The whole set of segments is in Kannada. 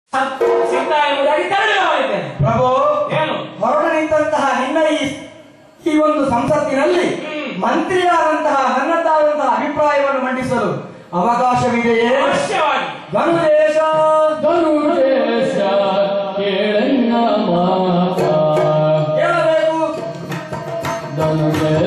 ಸಿದ್ಧ ಎಂಬುದಾಗಿ ತೆರಳಿ ಮಾಡಿದ್ದೇನೆ ಪ್ರಭು ಏನು ಹೊರಟು ನಿಂತಹ ನಿನ್ನ ಈ ಈ ಒಂದು ಸಂಸತ್ತಿನಲ್ಲಿ ಹ್ಮ್. ಮಂತ್ರಿಯಾದಂತಹ ನನ್ನದಾದಂತಹ ಅಭಿಪ್ರಾಯವನ್ನು ಮಂಡಿಸಲು ಅವಕಾಶವಿದೆಯೇ ಅವಶ್ಯವಾಗಿ ಧನುದೇಶ ಧನುರೇಶ ಕೇಳಣ್ಣ ಮಾತ ಹೇಳಬೇಕು ಧನುರೇಶ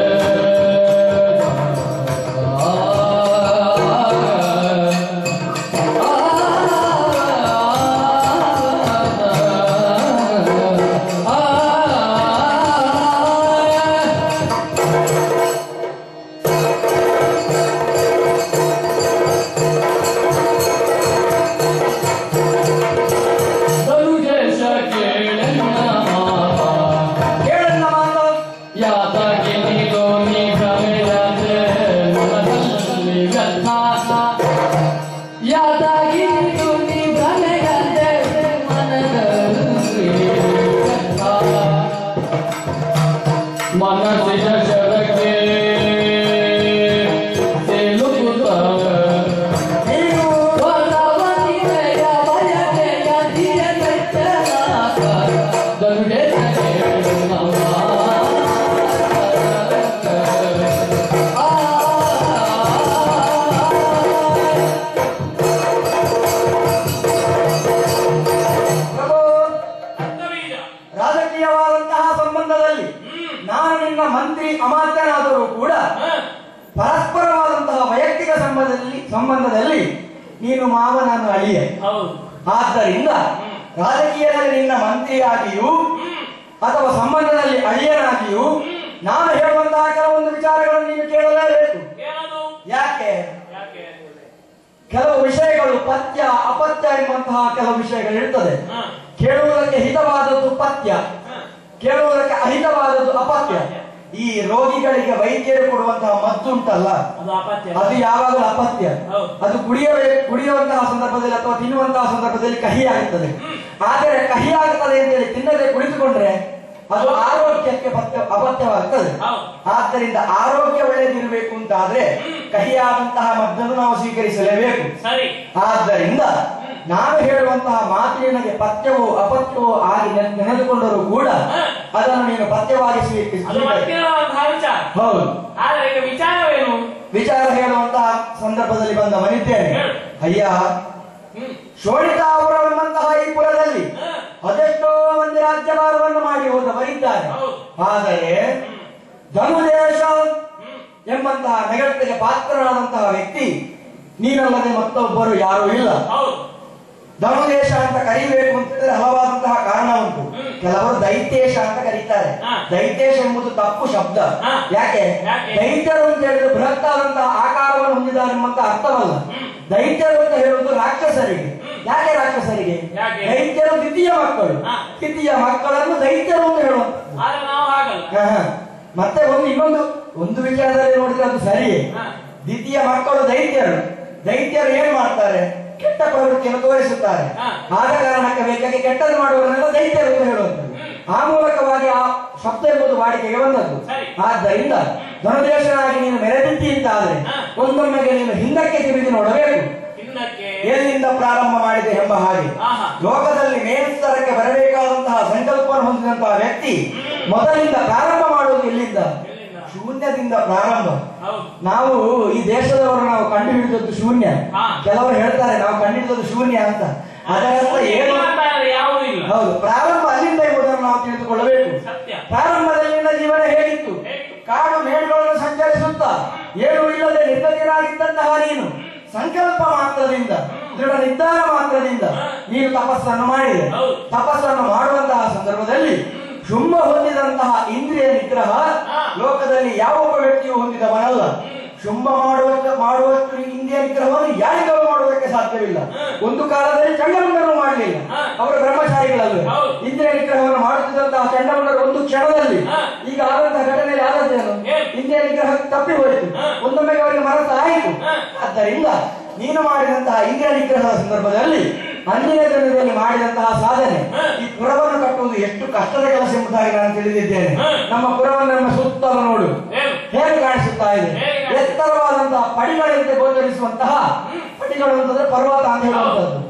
ಧನುಜೇಶ ಕೇಳಣ್ಣ ಮಾತ ಹೇಳನ್ನ ಮಾತು ಯಾತಕ್ಕೆ ನೀನು ನೀ ಭ್ರಮೆಯಂತೆ ಮನದಲ್ಲಿ ವ್ಯಥಾಸ ಯಾತಕ್ಕೆ ನೀನು ನೀ ಭ್ರಮೆಯಂತೆ ಮನದಲ್ಲಿ ವ್ಯಥಾಸ ಮನಸ್ಸಿನ ಶರಕ್ಕೆ ತೇಲುಕುತ್ತ ನೀನು ವರವನಿಮೆಯ ಬಯಕೆಯ ಧಿಯನೆತ್ತಲಾಗ ದಂಡೆಸ ಕೇಳುವ ಪ್ರಭು ಅರ್ಥಬೀಜ ರಾಜಕೀಯವಾದಂತಹ ಸಂಬಂಧದಲ್ಲಿ ಹ್ಮ್ ನಾನು ನಿನ್ನ ಮಂತ್ರಿ ಅಮಾತ್ಯನಾದರೂ ಕೂಡ ಹ. ಪರಸ್ಪರವಾದಂತಹ ವೈಯಕ್ತಿಕ ಸಂಬಂಧದಲ್ಲಿ ಸಂಬಂಧದಲ್ಲಿ ನೀನು ಮಾವ ನಾನು ಅಳಿಯ ಹೌದು ಆದ್ದರಿಂದ ಹ್ಮ್. ರಾಜಕೀಯದಲ್ಲಿ ನಿನ್ನ ಮಂತ್ರಿಯಾಗಿಯೂ ಹ್ಮ್ ಅಥವಾ ಸಂಬಂಧದಲ್ಲಿ ಅಳಿಯನಾಗಿಯೂ ನಾನು ಹೇಳುವಂತಹ ಕೆಲವೊಂದು ವಿಚಾರಗಳನ್ನು ನೀನು ಕೇಳಲೇಬೇಕು ಏನದು ಯಾಕೆ ಯಾಕೆ ಕೆಲವು ವಿಷಯಗಳು ಪಥ್ಯ ಅಪತ್ಯ ಎಂಬಂತಹ ಕೆಲವು ವಿಷಯಗಳು ಇರ್ತದೆ ಹ. ಕೇಳುವುದಕ್ಕೆ ಹಿತವಾದದ್ದು ಪಥ್ಯ ಹ. ಕೇಳುವುದಕ್ಕೆ ಅಹಿತವಾದದ್ದು ಅಪತ್ಯ ಈ ರೋಗಿಗಳಿಗೆ ವೈದ್ಯರು ಕೊಡುವಂತಹ ಮದ್ದು ಉಂಟಲ್ಲ ಅದು ಅಪತ್ಯ ಅದು ಯಾವಾಗಲೂ ಅಪತ್ಯ ಹೌದು. ಅದು ಕುಡಿಯಬೇಕು ಕುಡಿಯುವಂತಹ ಸಂದರ್ಭದಲ್ಲಿ ಅಥವಾ ತಿನ್ನುವಂತಹ ಸಂದರ್ಭದಲ್ಲಿ ಕಹಿ ಆಗುತ್ತದೆ ಆದರೆ ಕಹಿ ಆಗುತ್ತದೆ ಅಂತೇಳಿ ತಿನ್ನದೆ ಕುಳಿತುಕೊಂಡ್ರೆ ಅದು ಆರೋಗ್ಯಕ್ಕೆ ಪಥ್ಯ ಅಪತ್ಯವಾಗ್ತದೆ ಹೌದು. ಆದ್ದರಿಂದ ಆರೋಗ್ಯ ಒಳ್ಳೆದಿರಬೇಕು ಅಂತಾದ್ರೆ ಕಹಿಯಾದಂತಹ ಮದ್ದನ್ನು ನಾವು ಸ್ವೀಕರಿಸಲೇಬೇಕು ಸರಿ ಆದ್ದರಿಂದ ನಾನು ಹೇಳುವಂತಹ ಮಾತು ನಿನಗೆ ಪಥ್ಯವೋ ಅಪತ್ಯವೋ ಆಗಿ ನೆನ್- ನೆನೆದುಕೊಂಡರೂ ಕೂಡ ಅದನ್ನು ನೀನು ಪಥ್ಯವಾಗಿ ಅದು ಸ್ವೀಕರಿಸಬೇಕು ಮತ್ತಿರುವಂತಹ ವಿಚಾರ ಹೌದು ಆದ್ರೆ ಈಗ ವಿಚಾರವೇನು ವಿಚಾರ ಹೇಳುವಂತಹ ಸಂದರ್ಭದಲ್ಲಿ ಬಂದ ಮನಿದ್ದೇನೆ ಹೇಳು. ಅಯ್ಯ ಹ್ಮ್ ಶೋಣಿತಾ ಅವರನ್ನಂತಹ ಈ ಪುರದಲ್ಲಿ ಹ. ಅದೆಷ್ಟೋ ಮಂದಿ ರಾಜ್ಯಭಾರವನ್ನು ಮಾಡಿ ಹೋದವರಿದ್ದಾರೆ ಹೌದು. ಆದರೆ ಹ್ಮ್ ಧನುದೇಶ ಹ್ಮ್ ಎಂಬಂತಹ ನೆಗಟ್ಟಿಗೆ ಪಾತ್ರರಾದಂತಹ ವ್ಯಕ್ತಿ ನೀನಲ್ಲದೆ ಮತ್ತೊಬ್ಬರು ಯಾರೂ ಇಲ್ಲ ಹೌದು ಧನುದೇಶ ಅಂತ ಕರೀಬೇಕು ಅಂತಂದ್ರೆ ಹಲವಾದಂತಹ ಕಾರಣ ಉಂಟು ಹ್ಮ್. ಕೆಲವರು ದೈತ್ಯೇಶ ಅಂತ ಕರೀತಾರೆ ಹಾ. ದೈತ್ಯೇಶ ಎಂಬುದು ತಪ್ಪು ಶಬ್ದ ಹಾ. ಯಾಕೆ ಯಾಕೆ? ದೈತ್ಯರು ಅಂತ ಹೇಳಿದ್ರೆ ಬೃಹತ್ತಾದಂತಹ ಆಕಾರವನ್ನು ಹೊಂದಿದ್ದಾರೆ ಎಂಬಂತ ಅರ್ಥವಲ್ಲ ಹ್ಮ್. ದೈತ್ಯರು ಅಂತ ಹೇಳುವುದು ರಾಕ್ಷಸರಿಗೆ ಯಾಕೆ ರಾಕ್ಷಸರಿಗೆ ಯಾಕೆ? ದೈತ್ಯರು ದ್ವಿತೀಯ ಮಕ್ಕಳು ಹಾ. ದ್ವಿತೀಯ ಮಕ್ಕಳನ್ನು ದೈತ್ಯರು ಅಂತ ಹೇಳುವಂಥದ್ದು ಆದ್ರೆ ನಾವು ಹಾಗಲ್ಲ ಹಾ, ಹಾ. ಮತ್ತೆ ಒಂದು ಇನ್ನೊಂದು ಒಂದು ವಿಚಾರದಲ್ಲಿ ನೋಡಿದ್ರೆ ಅದು ಸರಿಯೇ ಹಾ. ದ್ವಿತೀಯ ಮಕ್ಕಳು ದೈತ್ಯರು ದೈತ್ಯರು ಏನ್ ಮಾಡ್ತಾರೆ ಕೆಟ್ಟ ಪ್ರವೃತ್ತಿಯನ್ನು ತೋರಿಸುತ್ತಾರೆ ಹಾ. ಆದ ಕಾರಣಕ್ಕೆ ಬೇಕಾಗಿ ಕೆಟ್ಟದ್ದು ಮಾಡುವವರನ್ನೆಲ್ಲ ದೈತ್ಯರು ಅಂತ ಹೇಳುವಂಥದ್ದು ಆ ಮೂಲಕವಾಗಿ ಆ ಶಬ್ದ ಎಂಬುದು ವಾಡಿಕೆಗೆ ಬಂದದ್ದು ಸರಿ. ಆದ್ದರಿಂದ ಧನುದೇಶನಾಗಿ ನೀನು ಮೆರೆದಿದ್ದಿ ಅಂತಾದ್ರೆ ಹಾ. ಒಂದೊಮ್ಮೆಗೆ ನೀನು ಹಿಂದಕ್ಕೆ ತಿರುಗಿ ನೋಡಬೇಕು ಹಿಂದಕ್ಕೆ ಎಲ್ಲಿಂದ ಪ್ರಾರಂಭ ಮಾಡಿದೆ ಎಂಬ ಹಾಗೆ ಆಹಾ. ಲೋಕದಲ್ಲಿ ಮೇಲ್ಸ್ತರಕ್ಕೆ ಬರಬೇಕಾದಂತಹ ಸಂಕಲ್ಪವನ್ನು ಹೊಂದಿದಂತಹ ವ್ಯಕ್ತಿ ಮೊದಲಿಂದ ಪ್ರಾರಂಭ ಮಾಡುವುದು ಎಲ್ಲಿಂದ ಎಲ್ಲಿಂದ? ಶೂನ್ಯದಿಂದ ಪ್ರಾರಂಭ ಹೌದು ನಾವು ಈ ದೇಶದವರು ನಾವು ಕಂಡು ಹಿಡಿದದ್ದು ಶೂನ್ಯ ಹಾ. ಕೆಲವರು ಹೇಳ್ತಾರೆ ನಾವು ಕಂಡು ಹಿಡಿದದ್ದು ಶೂನ್ಯ ಅಂತ ಅದರರ್ಥ ಏನು ಅಂತಾರೆ ಯಾವುದೂ ಇಲ್ಲ ಹೌದು ಪ್ರಾರಂಭ ಅಲ್ಲಿಂದ ಎಂಬುದನ್ನು ನಾವು ತಿಳಿದುಕೊಳ್ಳಬೇಕು ಸತ್ಯ ಪ್ರಾರಂಭದಲ್ಲಿ ನಿನ್ನ ಜೀವನ ಹೇಗಿತ್ತು ಹೇಗಿತ್ತು? ಕಾಡು ಮೇಡುಗಳನ್ನು ಸಂಚರಿಸುತ್ತಾ ಏನು ಇಲ್ಲದೆ ನಿರ್ಗತಿರಾಗಿದ್ದಂತಹ ನೀನು ಸಂಕಲ್ಪ ಮಾತ್ರದಿಂದ ದೃಢ ನಿರ್ಧಾರ ಮಾತ್ರದಿಂದ ನೀನು ತಪಸ್ಸನ್ನು ಮಾಡಿದೆ ಹೌದು. ತಪಸ್ಸನ್ನು ಮಾಡುವಂತಹ ಸಂದರ್ಭದಲ್ಲಿ ಶುಂಭ ಹೊಂದಿದಂತಹ ಇಂದ್ರಿಯ ನಿಗ್ರಹ ಹಾ. ಲೋಕದಲ್ಲಿ ಯಾವ ಒಬ್ಬ ವ್ಯಕ್ತಿಯು ಹೊಂದಿದವನಲ್ಲ ಶುಂಭ ಮಾಡುವಷ್ಟು ಮಾಡುವಷ್ಟು ಇಂದ್ರಿಯ ನಿಗ್ರಹವನ್ನು ಯಾರಿಗೂ ಮಾಡುವುದಕ್ಕೆ ಸಾಧ್ಯವಿಲ್ಲ ಒಂದು ಕಾಲದಲ್ಲಿ ಚಂಡಮುಂಡರು ಮಾಡಲಿಲ್ಲ ಹಾ. ಅವರು ಬ್ರಹ್ಮಚಾರಿಗಳಲ್ವೇ ಹೌದು. ಇಂದ್ರಿಯ ನಿಗ್ರಹವನ್ನು ಮಾಡುತ್ತಿದ್ದಂತಹ ಚಂಡಮುಂಡರು ಒಂದು ಕ್ಷಣದಲ್ಲಿ ಹಾ. ಈಗ ಆದಂತಹ ಘಟನೆಯಲ್ಲಿ ಆದದ್ದೇನು ಏನು? ಇಂದ್ರಿಯ ನಿಗ್ರಹ ತಪ್ಪಿ ಹೋಯಿತು ಹಾ. ಒಂದೊಮ್ಮೆಗೆ ಅವರಿಗೆ ಮನಸ್ಸು ಆಯಿತು ಹಾ. ಆದ್ದರಿಂದ ನೀನು ಮಾಡಿದಂತಹ ಇಂದ್ರಿಯ ನಿಗ್ರಹದ ಸಂದರ್ಭದಲ್ಲಿ ಅಂದಿನ ದಿನದಲ್ಲಿ ಮಾಡಿದಂತಹ ಸಾಧನೆ ಹಾ. ಈ ಪುರವನ್ನು ಕಟ್ಟುವುದು ಎಷ್ಟು ಕಷ್ಟದ ಕೆಲಸ ಎಂಬುದಾಗಿ ನಾನು ತಿಳಿದಿದ್ದೇನೆ ಹಾ. ನಮ್ಮ ಪುರವನ್ನು ನಮ್ಮ ಸುತ್ತಲೂ ನೋಡು ಏನು ಹೇಗೆ ಕಾಣಿಸುತ್ತಾ ಇದೆ ಹೇಗೆ ಕಾಣಿಸುತ್ತಾ ಎತ್ತರವಾದಂತಹ ಪಡಿಗಳಂತೆ ಗೋಚರಿಸುವಂತಹ ಪಡಿಗಳು ಅಂತಂದ್ರೆ ಪರ್ವತ ಅಂತ ಹೇಳುವಂತದ್ದು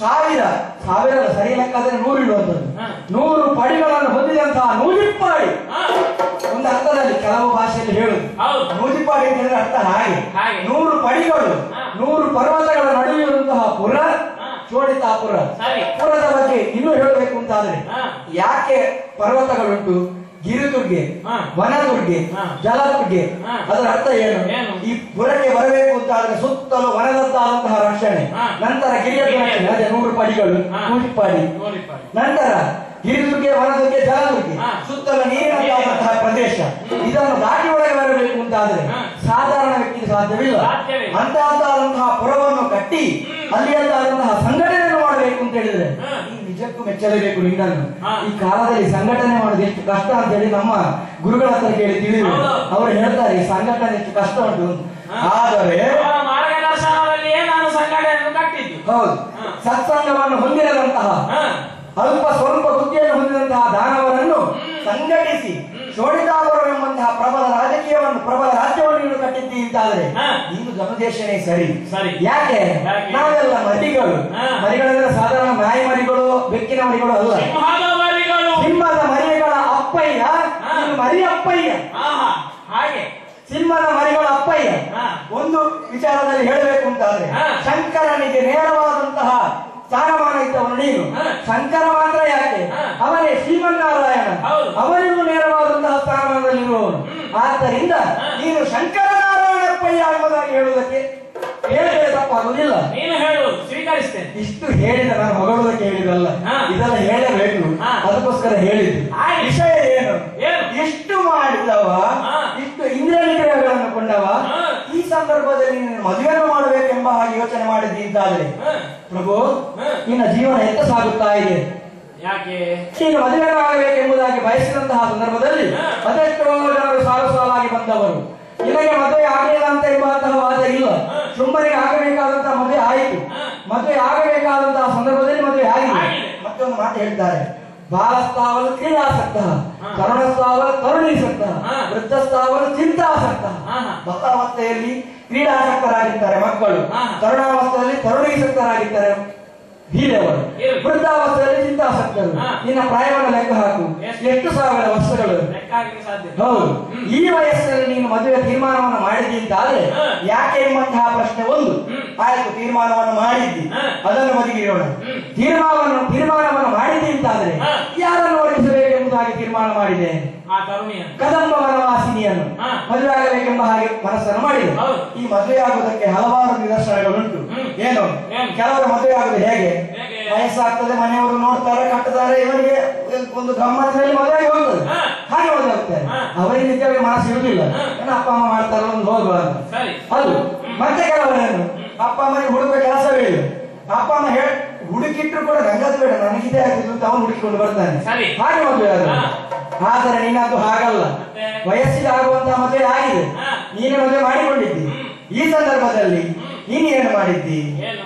ಸಾವಿರ ಸಾವಿರ ಅಲ್ಲ, ಸರಿ ಲೆಕ್ಕಾದ್ರೆ ನೂರು ಇಡುವಂಥದ್ದು ಹಾ. ನೂರು ಪಡಿಗಳನ್ನು ಹೊಂದಿದಂತಹ ನೂಲಿಪ್ಪಾಡಿ ಹಾ. ಒಂದು ಅರ್ಥದಲ್ಲಿ ಕೆಲವು ಭಾಷೆಯಲ್ಲಿ ಹೇಳುದು ಹೌದು ನೂಲಿಪ್ಪಾಡಿ ಅಂತ ಹೇಳಿದ್ರೆ ಅರ್ಥ ಹಾಗೆ ಹಾಗೆ. ನೂರು ಪಡಿಗಳು ಹಾ. ನೂರು ಪರ್ವತಗಳ ನಡುವೆ ಇರುವಂತಹ ಪುರ ಹಾ. ಚೋಡಿತಾಪುರ ಸರಿ ಪುರದ ಬಗ್ಗೆ ಇನ್ನೂ ಹೇಳಬೇಕು ಅಂತಾದ್ರೆ ಹಾ. ಯಾಕೆ ಪರ್ವತಗಳುಂಟು ಗಿರಿದುರ್ಗೆ ಹಾ. ವನದುರ್ಗೆ ಹಾ. ಜಲದುರ್ಗೆ ಹಾ. ಅದರ ಅರ್ಥ ಏನು ಏನು? ಈ ಪುರಕ್ಕೆ ಬರಬೇಕು ಅಂತ ಆದ್ರೆ ಸುತ್ತಲೂ ವನದತ್ತಾದಂತಹ ರಕ್ಷಣೆ ಹಾ. ನಂತರ ಗಿರಿಯ ಗಿರಿಯ. ರಕ್ಷಣೆ ಅದೇ ನೂರು ಪಡಿಗಳು ಹಾ. ನೂರಿಪ್ಪಾಡಿ ನೋಡಿಪ್ಪಾಡಿ ನಂತರ ಗಿರಿದುರ್ಗೆ ವನದುರ್ಗೆ ಜಲದುರ್ಗೆ ಹಾ. ಸುತ್ತಲೂ ನೀರಿನಂತಹ ಪ್ರದೇಶ ಇದನ್ನು ದಾಟಿ ಒಳಗೆ ಬರಬೇಕು ಅಂತಾದ್ರೆ ಹಾ. ಸಾಧಾರಣ ವ್ಯಕ್ತಿಗೆ ಸಾಧ್ಯವಿಲ್ಲ ಸಾಧ್ಯವಿಲ್ಲ. ಅಂತಹದ್ದಾದಂತಹ ಪುರವನ್ನು ಕಟ್ಟಿ ಅಲ್ಲಿಯದ್ದಾದಂತಹ ಸಂಘಟನೆಯನ್ನು ಮಾಡಬೇಕು ಅಂತ ಹೇಳಿದ್ರೆ ಹಾ. ಈ ನಿಜಕ್ಕೂ ಮೆಚ್ಚಲೇಬೇಕು ನಿನ್ನನ್ನು ಹಾ. ಈ ಕಾಲದಲ್ಲಿ ಸಂಘಟನೆ ಮಾಡೋದು ಎಷ್ಟು ಕಷ್ಟ ಅಂತ ಹೇಳಿ ನಮ್ಮ ಗುರುಗಳ ಹತ್ರ ಕೇಳಿ ತಿಳಿದಿದೆ ಹೌದು. ಅವರು ಹೇಳ್ತಾರೆ ಈ ಸಂಘಟನೆ ಎಷ್ಟು ಕಷ್ಟ ಉಂಟು ಅಂತ. ಹಾ. ಆದರೆ ಅವರ ಮಾರ್ಗದರ್ಶನದಲ್ಲಿಯೇ ನಾನು ಸಂಘಟನೆಯನ್ನು ಕಟ್ಟಿದ್ದು ಹೌದು ಹಾ. ಸತ್ಸಂಗವನ್ನು ಹೊಂದಿರದಂತಹ ಹಾ. ಅಲ್ಪ ಸ್ವಲ್ಪ ಬುದ್ಧಿಯನ್ನು ಹೊಂದಿದಂತಹ ದಾನವರನ್ನು ಸಂಘಟಿಸಿ ಶೋಣಿತಾಪುರ ಎಂಬಂತಹ ಪ್ರಬಲ ರಾಜಕೀಯವನ್ನು ಪ್ರಬಲ ರಾಜ್ಯವನ್ನು ನೀನು ಕಟ್ಟಿದ್ದಿ ಅಂತಾದ್ರೆ ಹಾ. ನೀನು ಜಮದೇಶನೇ ಸರಿ ಸರಿ. ಯಾಕೆ ಯಾಕೆ? ನಾವೆಲ್ಲ ಮರಿಗಳು ಹಾ. ಮರಿಗಳೆಂದ್ರೆ ಸಾಧಾರಣ ನಾಯಿ ಮರಿಗಳು ಬೆಕ್ಕಿನ ಮರಿಗಳು ಅಲ್ಲ ಸಿಂಹದ ಮರಿಗಳು ಸಿಂಹದ ಮರಿಗಳ ಅಪ್ಪಯ್ಯ ಹಾ. ನೀನು ಮರಿ ಅಪ್ಪಯ್ಯ ಆಹಾ, ಹಾಗೆ ಸಿಂಹದ ಮರಿಗಳ ಅಪ್ಪಯ್ಯ ಹಾ. ಒಂದು ವಿಚಾರದಲ್ಲಿ ಹೇಳಬೇಕು ಅಂತಾದ್ರೆ ಹಾ. ಶಂಕರನಿಗೆ ನೇರವಾದಂತಹ ಸ್ಥಾನಮಾನ ಇದ್ದವನು ನೀನು ಹಾ. ಶಂಕರ ಮಾತ್ರ ಯಾಕೆ ಹಾ. ಅವನೇ ಶ್ರೀಮನ್ನಾರಾಯಣ ಹೌದು. ಅವನಿಗೂ ನೇರವಾದಂತಹ ಸ್ಥಾನಮಾನದಲ್ಲಿರುವವನು ಆದ್ದರಿಂದ ಹಾ. ನೀನು ಶಂಕರನಾರಾಯಣಪ್ಪಯ್ಯ ಎಂಬುದಾಗಿ ಹೇಳುವುದಕ್ಕೆ ಹೇಳಿದ್ರೆ ತಪ್ಪಾಗುವುದಿಲ್ಲ ನೀನು ಹೇಳುವುದು ಸ್ವೀಕರಿಸ್ತೇನೆ ಇಷ್ಟು ಹೇಳಿದ ನಾನು ಹೊಗಳುವುದಕ್ಕೆ ಹೇಳಿದಲ್ಲ ಹಾ. ಇದೆಲ್ಲ ಹೇಳಬೇಕು ಹಾ. ಅದಕ್ಕೋಸ್ಕರ ಹೇಳಿದ್ದು ಆಯ್ತು. ವಿಷಯ ಏನು ಏನು? ಇಷ್ಟು ಮಾಡಿದವ ಹಾ. ಇಷ್ಟು ಇಂದ್ರಿಯ ನಿಗ್ರಹಗಳನ್ನು ಕೊಂಡವ ಹಾ. ಈ ಸಂದರ್ಭದಲ್ಲಿ ನೀನು ಮದುವೆಯನ್ನು ಮಾಡಬೇಕೆಂಬ ಹಾಗೆ ಯೋಚನೆ ಮಾಡಿದ್ದಿ ಅಂತಾದ್ರೆ ಹ, ಪ್ರಭು ಹಾ. ನಿನ್ನ ಜೀವನ ಎತ್ತ ಸಾಗುತ್ತಾ ಇದೆ ಯಾಕೆ ನೀನು ಮದುವೆಯಾಗಬೇಕೆಂಬುದಾಗಿ ಬಯಸಿದಂತಹ ಸಂದರ್ಭದಲ್ಲಿ ಹಾ. ಅದೆಷ್ಟೋ ಜನರು ಸಾಲು ಸಾಲಾಗಿ ಬಂದವರು ನಿನಗೆ ಮದುವೆ ಆಗಲಿಲ್ಲ ಅಂತ ಎಂಬಂತಹ ವಾದ ಇಲ್ಲ ಹಾ. ಸುಮ್ಮನೆ ಆಗಬೇಕಾದಂತಹ ಮದುವೆ ಆಯಿತು ಹಾ. ಮದುವೆ ಆಗಬೇಕಾದಂತಹ ಸಂದರ್ಭದಲ್ಲಿ ಮದುವೆ ಆಗಿದೆ ಆಗಿದೆ. ಮತ್ತೊಂದು ಮಾತು ಹೇಳ್ತಾರೆ ಬಾಲಸ್ತಾವಲು ಕ್ರೀಡಾಸಕ್ತ ಹಾ. ತರುಣಸ್ತಾವಲು ತರುಣೀಸಕ್ತ ಹಾ. ವೃದ್ಧಸ್ತಾವಲು ಚಿಂತಾಸಕ್ತ ಹಾ, ಹಾ. ಬಾಲಾವಸ್ಥೆಯಲ್ಲಿ ಕ್ರೀಡಾಸಕ್ತರಾಗಿರ್ತಾರೆ ಮಕ್ಕಳು ಹಾ. ತರುಣಾವಸ್ಥೆಯಲ್ಲಿ ತರುಣೀಸಕ್ತರಾಗಿರ್ತಾರೆ ಹೀರೆಯವರು ಇರು. ವೃದ್ಧಾವಸ್ಥೆಯಲ್ಲಿ ಚಿಂತಾಸಕ್ತರು ಹಾ. ನಿನ್ನ ಪ್ರಾಯವನ್ನು ಲೆಕ್ಕ ಹಾಕು ಎಷ್ಟು? ಎಷ್ಟು ಸಾವಿರ ವರ್ಷಗಳು ಲೆಕ್ಕ ಹಾಕಲಿಕ್ಕೆ ಸಾಧ್ಯ ಇಲ್ಲ. ಹೌದು ಹ್ಮ್. ಈ ವಯಸ್ಸಿನಲ್ಲಿ ನೀನು ಮದುವೆ ತೀರ್ಮಾನವನ್ನು ಮಾಡಿದ್ದಿ ಅಂತಾದ್ರೆ ಹಾ. ಯಾಕೆ ಎಂಬಂತಹ ಪ್ರಶ್ನೆ ಒಂದು ಹ್ಮ್. ಆಯ್ತು ತೀರ್ಮಾನವನ್ನು ಮಾಡಿದ್ದಿ ಹಾ. ಅದನ್ನು ಬದಿಗಿರೋಣ ಹ್ಮ್. ತೀರ್ಮಾನವನ್ನು ತೀರ್ಮಾನವನ್ನು ಮಾಡಿದ್ದಿ ಅಂತಾದ್ರೆ ಹಾ. ಯಾರನ್ನು ಒಲಿಸಬೇಕೆಂಬುದಾಗಿ ತೀರ್ಮಾನ ಮಾಡಿದೆ ಆ ತರುಣಿಯನ್ನು ಕದಂಬ ವನವಾಸಿನಿಯನ್ನು ಹಾ. ಮದುವೆ ಆಗಬೇಕೆಂಬ ಹಾಗೆ ಮನಸ್ಸನ್ನು ಮಾಡಿದೆ ಹೌದು. ಈ ಮದುವೆ ಆಗುವುದಕ್ಕೆ ಹಲವಾರು ನಿದರ್ಶನಗಳುಂಟು ಹ್ಮ್. ಏನು ಏನು? ಕೆಲವರು ಮದುವೆ ಆಗುದು ಹೇಗೆ ಹೇಗೆ? ವಯಸ್ಸಾಗ್ತದೆ ಮನೆಯವರು ನೋಡ್ತಾರೆ ಕಟ್ಟುತ್ತಾರೆ ಇವರಿಗೆ ಒಂದು ಗಮ್ಮತ್ತಿನಲ್ಲಿ ಮದುವೆ ಆಗಿ ಹೋಗ್ತದೆ ಹಾ. ಹಾಗೆ ಮದುವೆ ಆಗ್ತಾರೆ ಹಾ. ಅವರಿಗೆ ನಿಜವಾಗಿ ಮನಸ್ಸು ಇರುವುದಿಲ್ಲ ಹಾ. ಏನೋ ಅಪ್ಪ ಅಮ್ಮ ಮಾಡ್ತಾರೆ ಒಂದು ಹೋಗಬಾರ್ದು ಸರಿ ಅದು ಮತ್ತೆ ಕೆಲವರೇನು ಅಪ್ಪ ಅಮ್ಮನಿಗೆ ಹುಡುಕುವ ಕೆಲಸವೇ ಇಲ್ಲ ಅಪ್ಪ ಅಮ್ಮ ಹೇಳಿ ಹುಡುಕಿಟ್ರು ಕೂಡ ನಂಗದು ಬೇಡ ನನಗಿದೆ ಆಗಿದ್ದು ಅಂತ ಅವನು ಹುಡುಕಿಕೊಂಡು ಬರ್ತಾನೆ ಸರಿ. ಹಾಗೆ ಮದುವೆ ಆದ ಹಾ. ಆದರೆ ನಿನ್ನದು ಹಾಗಲ್ಲ ಮತ್ತೆ? ವಯಸ್ಸಿಗೆ ಆಗುವಂತಹ ಮದುವೆ ಆಗಿದೆ ಹಾ. ನೀನೇ ಮದುವೆ ಮಾಡಿಕೊಂಡಿದ್ದಿ ಈ ಸಂದರ್ಭದಲ್ಲಿ ನೀನು ಏನು ಮಾಡಿದ್ದಿ ಏನು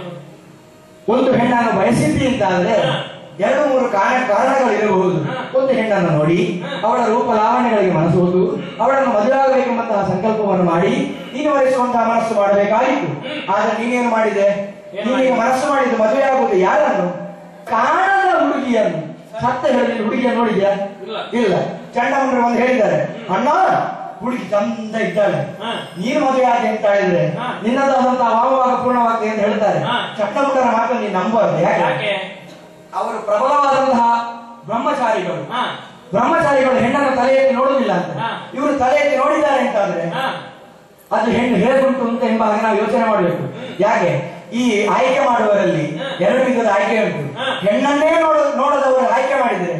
ಒಂದು ಹೆಣ್ಣನ್ನು ಬಯಸಿದ್ದಿ ಅಂತಾದ್ರೆ ಹಾ. ಎರಡು ಮೂರು ಕಾರಣ ಕಾರಣಗಳಿರಬಹುದು ಹಾ. ಒಂದು ಹೆಣ್ಣನ್ನು ನೋಡಿ ಹಾ. ಅವಳ ರೂಪ ಲಾವಣ್ಯಗಳಿಗೆ ಮನಸ್ಸು ಹೋದು ಅವಳನ್ನು ಮದುವೆ ಆಗಬೇಕೆಂಬಂತಹ ಸಂಕಲ್ಪವನ್ನು ಮಾಡಿ ನೀನು ವಹಿಸುವಂತಹ ಮನಸ್ಸು ಮಾಡಬೇಕಾಗಿತ್ತು ಹ್ಮ್. ಆದ್ರೆ ನೀನೇನು ಮಾಡಿದೆ ಏನು ನೀನೀಗ ಮಾಡಿದೆ? ಮನಸ್ಸು ಮಾಡಿದ್ದು ಮದುವೆ ಆಗುವುದು ಯಾರನ್ನು ಕಾಣದ ಹುಡುಗಿಯನ್ನು ಸತ್ತ ಹೇಳಿ ಹುಡುಗಿಯನ್ನು ನೋಡಿದ್ಯಾ ಇಲ್ಲ. ಇಲ್ಲ ಚಂಡಮಂಡ್ರು ಒಂದು ಹೇಳಿದ್ದಾರೆ ಅಣ್ಣ ಹುಡುಗಿ ಚಂದ ಇದ್ದಾಳೆ ಹಾ. ನೀನು ಮದುವೆ ಆಗಿ ಅಂತ ಹೇಳಿದ್ರೆ ಹಾ. ನಿನ್ನದಾದಂತಹ ವಾಮವಾಗ ಪೂರ್ಣವಾಗ್ತದೆ ಅಂತ ಹೇಳ್ತಾರೆ ಹಾ. ಚಂಡಮುಂಡರ ಮಾತು ನೀನು ನಂಬಬಾರ್ದು ಯಾಕೆ ಯಾಕೆ ಅವರು ಪ್ರಬಲವಾದಂತಹ ಬ್ರಹ್ಮಚಾರಿಗಳು ಹಾ ಬ್ರಹ್ಮಚಾರಿಗಳು ಹೆಣ್ಣನ್ನು ತಲೆ ಎತ್ತಿ ನೋಡುವುದಿಲ್ಲ ಅಂತ ಹಾ. ಇವರು ತಲೆ ಎತ್ತಿ ನೋಡಿದ್ದಾರೆ ಅಂತಾದ್ರೆ ಹಾ ಅದು ಹೆಣ್ಣು ಹೇಗುಂಟು ಅಂತ ಎಂಬ ಹಾಗೆ ನಾವು ಯೋಚನೆ ಮಾಡಬೇಕು ಯಾಕೆ ಈ ಆಯ್ಕೆ ಮಾಡುವವರಲ್ಲಿ ಹಾ. ಎರಡು ವಿಧದ ಆಯ್ಕೆ ಉಂಟು ಹಾ. ಹೆಣ್ಣನ್ನೇ ನೋಡ ನೋಡದವರು ಆಯ್ಕೆ ಮಾಡಿದ್ರೆ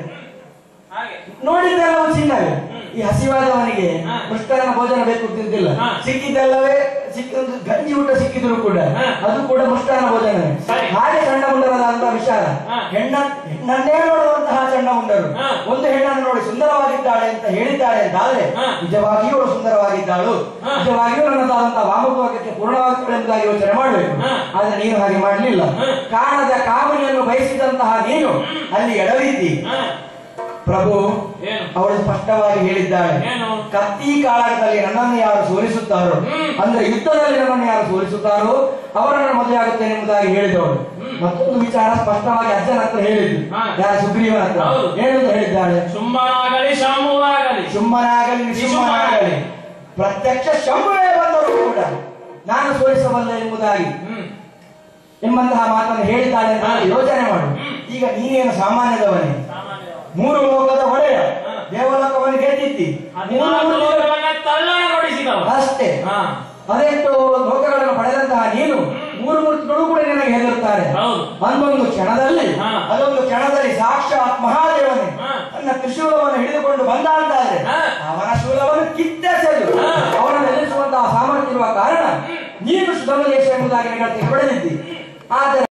ಹಾಗೆ ನೋಡಿದ್ದೆಲ್ಲವೂ ಚಿನ್ನವೇ ಈ ಹಸಿವಾದವನಿಗೆ ಹಾ. ಮೃಷ್ಟನ ಭೋಜನ ಬೇಕು ಅಂತಿದ್ದಿಲ್ಲ ಹಾ. ಸಿಕ್ಕಿದ್ದೆಲ್ಲವೇ ಸಿಕ್ಕಿದ್ದು ಗಂಜಿ ಊಟ ಸಿಕ್ಕಿದ್ರು ಕೂಡ ಹಾ. ಅದು ಕೂಡ ಮೃಷ್ಟಾನ ಭೋಜನವೇ ಸರಿ. ಹಾಗೆ ಚಂಡಮುಂಡರದಂತಹ ವಿಚಾರ ಹಾ. ಹೆಣ್ಣ ಹೆಣ್ಣನ್ನೇ ನೋಡುವಂತಹ ಚಂಡಮುಂಡರು ಹಾ. ಒಂದು ಹೆಣ್ಣನ್ನು ನೋಡಿ ಸುಂದರವಾಗಿದ್ದಾಳೆ ಅಂತ ಹೇಳಿದ್ದಾಳೆ ಅಂತಾದ್ರೆ ಹಾ. ನಿಜವಾಗಿಯೂ ಅವಳು ಸುಂದರವಾಗಿದ್ದಾಳು ಹಾ. ನಿಜವಾಗಿಯೂ ನನ್ನದಾದಂತಹ ವಾಮಭಾಗಕ್ಕೆ ಪೂರ್ಣವಾಗ್ತಾಳೆ ಎಂಬುದಾಗಿ ಯೋಚನೆ ಮಾಡಬೇಕು ಹಾ. ಆದ್ರೆ ನೀನು ಹಾಗೆ ಮಾಡಲಿಲ್ಲ ಹಾ. ಕಾಣದ ಕಾಮನಿಯನ್ನು ಬಯಸಿದಂತಹ ನೀನು ಅಲ್ಲಿ ಎಡವಿದ್ದಿ ಹಾ ಪ್ರಭು ಏನು ಅವಳು ಸ್ಪಷ್ಟವಾಗಿ ಹೇಳಿದ್ದಾಳೆ ಏನು ಕತ್ತಿ ಕಾಳಗದಲ್ಲಿ ನನ್ನನ್ನು ಯಾರು ಸೋಲಿಸುತ್ತಾರೋ ಹ್ಮ್. ಅಂದ್ರೆ ಯುದ್ಧದಲ್ಲಿ ನನ್ನನ್ನು ಯಾರು ಸೋಲಿಸುತ್ತಾರೋ ಅವರನ್ನು ಮದುವೆ ಆಗುತ್ತೇನೆ ಎಂಬುದಾಗಿ ಹೇಳಿದವಳು ಮತ್ತೊಂದು ವಿಚಾರ ಸ್ಪಷ್ಟವಾಗಿ ಅಜ್ಜನ ಹತ್ರ ಹೇಳಿದ್ದು ಹಾ. ಯಾರ ಸುಗ್ರೀವನ ಹತ್ರ ಹೌದು. ಏನಂತ ಹೇಳಿದ್ದಾಳೆ ಶುಂಭನಾಗಲಿ ಶಾಂಭುವಾಗಲಿ ಶುಂಭನಾಗಲಿ ನಿಶುಂಭನಾಗಲಿ ಪ್ರತ್ಯಕ್ಷ ಶಂಭುವೇ ಬಂದರು ಕೂಡ ನಾನು ಸೋಲಿಸಬಲ್ಲೆ ಎಂಬುದಾಗಿ ಹ್ಮ್ ಎಂಬಂತಹ ಮಾತನ್ನು ಹೇಳಿದ್ದಾಳೆ ಅಂತ ಹಾ. ಯೋಚನೆ ಮಾಡು ಹ್ಮ್. ಈಗ ನೀನೇನು ಸಾಮಾನ್ಯದವನೇ ಸಾಮಾನ್ಯ ಮೂರು ಲೋಕದ ಒಡೆಯ ಹಾ. ದೇವಲೋಕವನ್ನು ಗೆದ್ದಿದ್ದಿ ಹದಿನಾಲ್ಕು ಲೋಕವನ್ನ ತಲ್ಲಣಗೊಳಿಸಿದವ ಅಷ್ಟೇ ಹಾ ಅದೆಷ್ಟು ಲೋಕಗಳನ್ನು ಪಡೆದಂತಹ ನೀನು ಮೂರು ಮೂರ್ತಿಗಳು ಕೂಡ ನಿನಗೆ ಹೆದರುತ್ತಾರೆ ಹೌದು. ಒಂದೊಂದು ಕ್ಷಣದಲ್ಲಿ ಹಾ. ಅದೊಂದು ಕ್ಷಣದಲ್ಲಿ ಸಾಕ್ಷಾತ್ ಮಹಾದೇವನೇ ಹಾ. ತನ್ನ ತ್ರಿಶೂಲವನ್ನು ಹಿಡಿದುಕೊಂಡು ಬಂದ ಅಂತಾದ್ರೆ ಹಾ. ಅವನ ಶೂಲವನ್ನು ಕಿತ್ತೆಸೆದು ಹಾ. ಅವನನ್ನು ಎದುರಿಸುವಂತಹ ಸಾಮರ್ಥ್ಯ ಇರುವ ಕಾರಣ ನೀನು ಸುಧಮ ದೇಶ ಎಂಬುದಾಗಿ ನಿನ್ನ ಪಡೆದಿದ್ದಿ ಆದರೆ